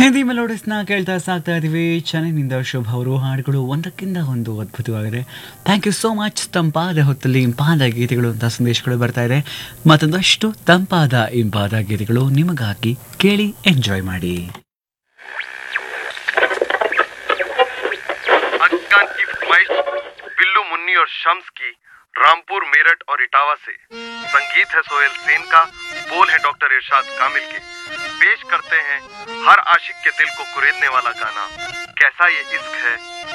ಹಿಂದಿ ಮೆಲೋಡಿಸ್ನ ಕೇಳ್ತಾ ಸಾಕ್ತಾ ಇದೀವಿ ಚೆನ್ನೈನಿಂದ ಶುಭ ಅವರು ಹಾಡುಗಳು ಒಂದಕ್ಕಿಂತ ಒಂದು ಅದ್ಭುತವಾಗಿದೆ ಥ್ಯಾಂಕ್ ಯು ಸೋ ಮಚ್ ತಂಪಾದ ಹೊತ್ತಲ್ಲಿ ಇಂಪಾದ ಗೀತೆಗಳು ಅಂತ ಸಂದೇಶಗಳು ಬರ್ತಾ ಇದೆ ಮತ್ತೊಂದಷ್ಟು ತಂಪಾದ ಇಂಪಾದ ಗೀತೆಗಳು ನಿಮಗಾಗಿ ಕೇಳಿ ಎಂಜಾಯ್ ಮಾಡಿ अफगान की फरमाइश बिल्लू मुन्नी और शम्स की रामपुर मेरठ और इटावा से संगीत है सोहेल सेन का बोल है डॉक्टर इरशाद कामिल के पेश करते हैं हर आशिक के दिल को कुरेदने वाला गाना कैसा ये इश्क है